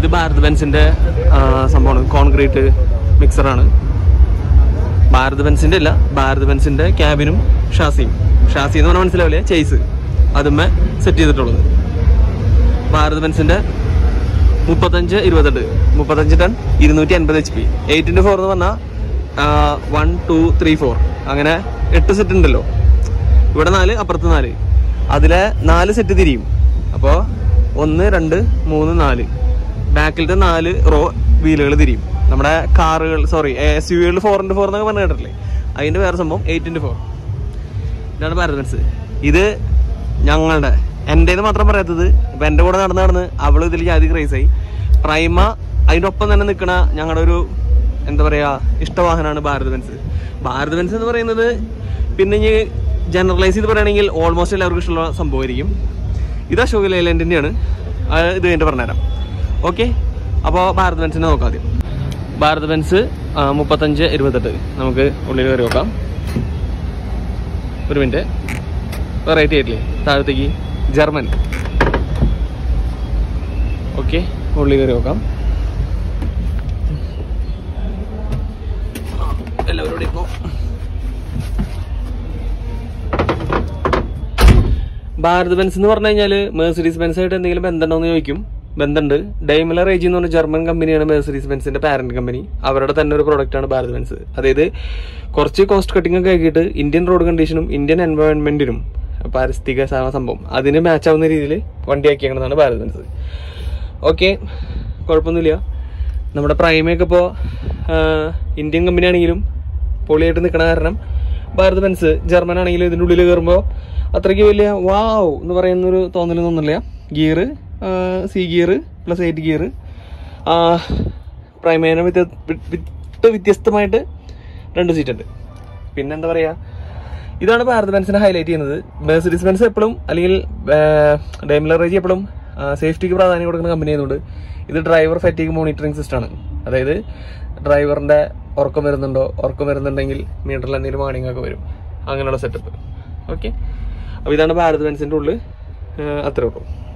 ഭാരത് ബെൻസിന്റെ ആ, സംഭവമാണ് കോൺക്രീറ്റ് മിക്സറാണ് ഭാരത് ബെൻസിന്റെ അല്ല ഭാരത് ബെൻസിന്റെ ക്യാബിനും ഷാസിയും ഷാസി എന്ന് പറഞ്ഞാൽ മനസ്സിലാവില്ലേ ചെയ്സ് അതുമ്മേ സെറ്റ് ചെയ്തിട്ടുള്ളത് ഭാരത് ബെൻസിന്റെ മുപ്പത്തഞ്ച് ഇരുപത്തെട്ട് മുപ്പത്തഞ്ച് ടൺ ഇരുന്നൂറ്റി അൻപത് H P eight into four എന്ന് പറഞ്ഞാൽ വൺ ടു ത്രീ ഫോർ അങ്ങനെ എട്ട് സെറ്റ് ഉണ്ടല്ലോ ഇവിടെ നാല് അപ്പുറത്ത് നാല് അതിലെ നാല് സെറ്റ് തിരിയും അപ്പോൾ ഒന്ന് രണ്ട് മൂന്ന് നാല് ബാക്കിലത്തെ നാല് റോ വീലുകൾ തിരിയും നമ്മുടെ കാറുകൾ സോറി എസ് യു വികളിൽ ഫോർ ഇൻറ്റു ഫോർ എന്നൊക്കെ പറഞ്ഞു കേട്ടില്ലേ അതിൻ്റെ വേറെ സംഭവം എയ്റ്റ് ഇൻറ്റു ഫോർ ഇതാണ് ഭാരത് ബെൻസ് ഇത് ഞങ്ങളുടെ എൻ്റെ മാത്രം പറയാത്തത് ഇപ്പൊ എൻ്റെ കൂടെ നടന്ന് നടന്ന് അവള് ഇതിൽ ജാതി ക്രേസ് ആയി പ്രൈമ അതിൻ്റെ ഒപ്പം തന്നെ നിൽക്കണ ഞങ്ങളുടെ ഒരു എന്താ പറയാ ഇഷ്ടവാഹനമാണ് ഭാരത് ബെൻസ് ഭാരത് ബെൻസ് എന്ന് പറയുന്നത് പിന്നെ ഇനി ജനറലൈസ് ചെയ്ത് പറയുകയാണെങ്കിൽ ഓൾമോസ്റ്റ് എല്ലാവർക്കും ഇഷ്ടമുള്ള സംഭവമായിരിക്കും ഇത് അശോക് ലേലൻഡിൻ്റെയാണ് ഇത് കഴിഞ്ഞിട്ട് പറഞ്ഞുതരാം ഓക്കെ അപ്പോൾ ഭാരത് ബെൻസിനെ നോക്കാം ആദ്യം ഭാരത് ബെൻസ് ആ, മുപ്പത്തഞ്ച് ഇരുപത്തെട്ട് നമുക്ക് ഉള്ളിൽ കയറി നോക്കാം ഒരു മിനിറ്റ് വെറൈറ്റി ആയിട്ടില്ലേ താഴത്തേക്ക് ജർമ്മൻ ഓക്കെ ഉള്ളിൽ കയറി നോക്കാം എല്ലാവരും കൂടി ഇപ്പോ ഭാരത് ബെൻസ് എന്ന് പറഞ്ഞു കഴിഞ്ഞാൽ മേഴ്സഡീസ് ബെൻസ് ആയിട്ട് എന്തെങ്കിലും ബന്ധമുണ്ടോ എന്ന് ചോദിക്കും ബന്ധമുണ്ട് ഡൈമലർ ഏജ് എന്ന് പറഞ്ഞ ജർമ്മൻ കമ്പനിയാണ് മേഴ്സഡീസ് ബെൻസിന്റെ പാരന്റ് കമ്പനി അവരുടെ തന്നെ ഒരു product ആണ് ഭാരത് ബെൻസ് അതായത് കുറച്ച് കോസ്റ്റ് കട്ടിംഗ് ഒക്കെ ആക്കിയിട്ട് ഇന്ത്യൻ റോഡ് കണ്ടീഷനും ഇന്ത്യൻ എൻവയോൺമെന്റിനും പാരിസ്ഥിതിക സ- സംഭവം അതിന് മാച്ച് ആവുന്ന രീതിയിൽ വണ്ടി ആക്കിയേക്കുന്നതാണ് ഭാരത് ബെൻസ് ഓക്കെ കുഴപ്പമൊന്നുമില്ല നമ്മുടെ പ്രൈമയൊക്കെ ഇപ്പോൾ ഇന്ത്യൻ കമ്പനി ആണെങ്കിലും പൊളിയായിട്ട് നിൽക്കണ കാരണം ഭാരത് ബെൻസ് ജർമ്മൻ ആണെങ്കിലും ഇതിൻ്റെ ഉള്ളിൽ കയറുമ്പോൾ അത്രയ്ക്ക് വലിയ വാവ് എന്ന് പറയുന്നൊരു തോന്നലൊന്നുമില്ല gear C gear plus eight gear പ്രൈമേനെ വ്യത്യ വിട്ട് വ്യത്യസ്തമായിട്ട് രണ്ട് സീറ്റ് ഉണ്ട് പിന്നെ എന്താ പറയുക ഇതാണ് ഭാരത് ബെൻസിനെ ഹൈലൈറ്റ് ചെയ്യുന്നത് മെഴ്സിഡീസ് ബെൻസ് എപ്പോഴും അല്ലെങ്കിൽ ഡൈംലർ റേജ് എപ്പോഴും സേഫ്റ്റിക്ക് പ്രാധാന്യം കൊടുക്കുന്ന കമ്പനി ആയതുകൊണ്ട് ഇത് ഡ്രൈവർ ഫാറ്റിക് മോണിറ്ററിംഗ് സിസ്റ്റമാണ് അതായത് ഡ്രൈവറിന്റെ ഉറക്കം വരുന്നുണ്ടോ ഉറക്കം വരുന്നുണ്ടെങ്കിൽ മീറ്ററിൽ എന്തെങ്കിലും വാണിംഗ് ഒക്കെ വരും അങ്ങനെയുള്ള സെറ്റപ്പ് ഓക്കെ അപ്പോൾ ഇതാണ് ഭാരത് ബെൻസിൻ്റെ ഉള്ളിൽ അത്രേ ഉള്ളൂ